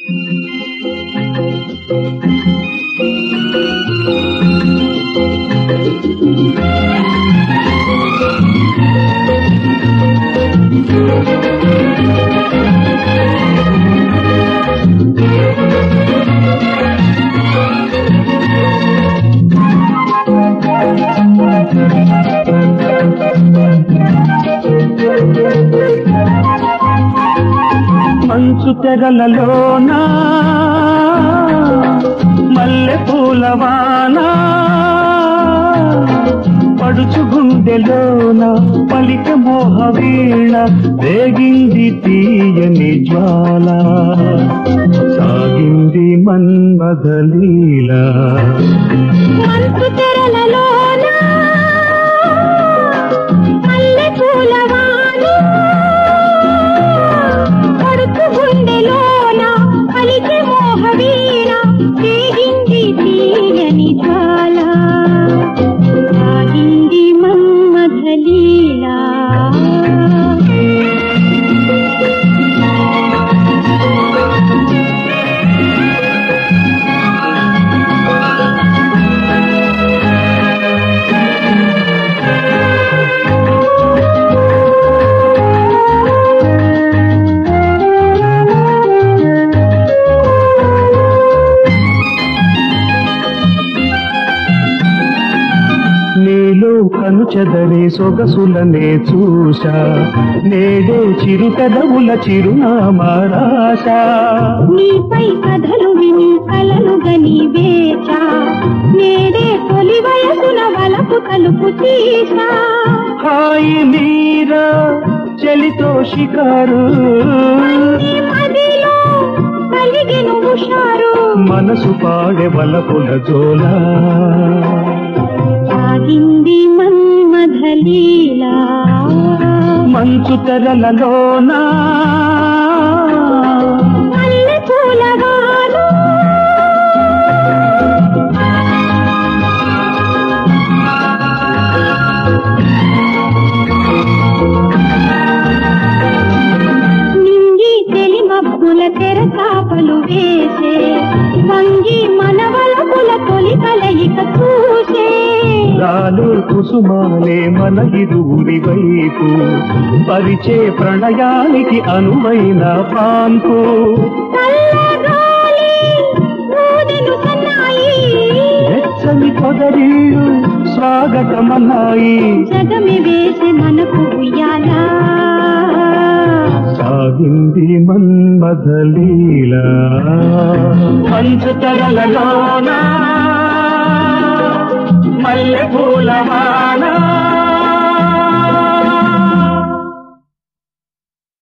మంచు తెరలలోనా మల్లె పూలవాన పడుచు గుండెలోన పలిక మోహ వీణ వేగింది తీయని జ్వాల సాగింది మన్మథలీల మంచు తెరలలోన మల్లె పూలవాన పడుచు గుండెలోన పలికి మోహ వీణ తేగింది తీయని జ్వాల సాగింది మన్మథలీలా నీలో కను చెదరే సొగసులనే చూశా నేడే చిరు పెదవుల చిరునామా రాశా నీపై కథలు విని కలలు గని వేచా నేడే తొలి వయసున వలపు తలుపు తీసా హాయి మీరా చలితో షికారు నీ మదిలో కలిగెను హుషారు మనసు పాడే వలపుల జోలా సాగింది మన్మథలీలా మంచు తెరలలోనా మల్లె పూలగాను నింగి తెలి మబ్బుల తెర చాపలు వేసే వంగి మనవలపుల తొలి కలయిక చూసే రాలు కుసుమాలే మన ఇరువురి వైపు పరిచే ప్రణయానికి అనువైన పాన్పు చల్లగాలి ఊదెను సన్నాయి వెచ్చని పొదరీళ్ళు స్వాగతమన్నాయి జగమి వేసే మనకు ఉయ్యాలా సాగింది మన్మథలీల మంచు తెరలలోన మల్లె పూలవాన